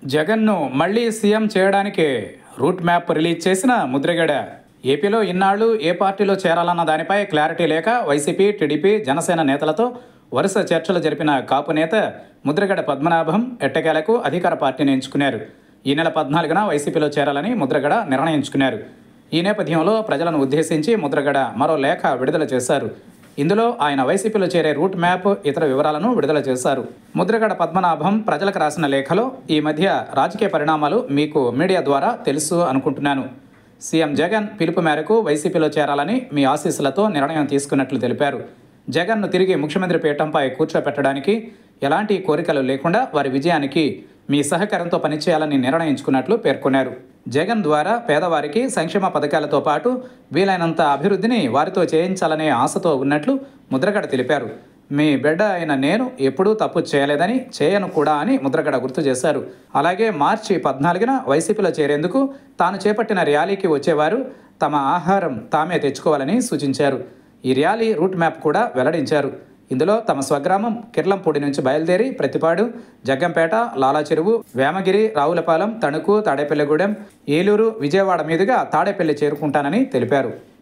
జగన్ను మళ్లీ సీఎం చేయడానికి రూట్ మ్యాప్ రిలీజ్ చేసిన ముద్రగడ ఏపీలో ఇన్నాళ్లు ఏ పార్టీలో చేరాలన్న దానిపై క్లారిటీ లేక వైసీపీ టీడీపీ జనసేన నేతలతో వరుస చర్చలు జరిపిన కాపు నేత ముద్రగడ పద్మనాభం ఎట్టకేలకు అధికార పార్టీని ఎంచుకున్నారు ఈ నెల పద్నాలుగున వైసీపీలో చేరాలని ముద్రగడ నిర్ణయించుకున్నారు ఈ నేపథ్యంలో ప్రజలను ఉద్దేశించి ముద్రగడ మరో లేఖ విడుదల చేశారు ఇందులో ఆయన వైసీపీలో చేరే రూట్ మ్యాప్ ఇతర వివరాలను విడుదల చేశారు ముద్రగడ పద్మనాభం ప్రజలకు రాసిన లేఖలో ఈ మధ్య రాజకీయ పరిణామాలు మీకు మీడియా ద్వారా తెలుసు అనుకుంటున్నాను సీఎం జగన్ పిలుపు మేరకు వైసీపీలో చేరాలని మీ ఆశీస్సులతో నిర్ణయం తీసుకున్నట్లు తెలిపారు జగన్ను తిరిగి ముఖ్యమంత్రి పీఠంపై కూర్చోపెట్టడానికి ఎలాంటి కోరికలు లేకుండా వారి విజయానికి మీ సహకారంతో పనిచేయాలని నిర్ణయించుకున్నట్లు పేర్కొన్నారు జగన్ ద్వారా పేదవారికి సంక్షేమ పథకాలతో పాటు వీలైనంత అభివృద్ధిని వారితో చేయించాలనే ఆశతో ఉన్నట్లు ముద్రగడ తెలిపారు మీ బిడ్డ అయిన నేను ఎప్పుడూ తప్పు చేయలేదని చేయను కూడా అని ముద్రగడ గుర్తు చేశారు అలాగే మార్చి పద్నాలుగున వైసీపీలో చేరేందుకు తాను చేపట్టిన ర్యాలీకి వచ్చేవారు తమ ఆహారం తామే తెచ్చుకోవాలని సూచించారు ఈ ర్యాలీ రూట్ మ్యాప్ కూడా వెల్లడించారు ఇందులో తమ స్వగ్రామం కిర్లంపూడి నుంచి బయలుదేరి ప్రతిపాడు జగ్గంపేట లాలాచెరువు వేమగిరి రావులపాలెం తణుకు తాడేపల్లిగూడెం ఏలూరు విజయవాడ మీదుగా తాడేపల్లి చేరుకుంటానని తెలిపారు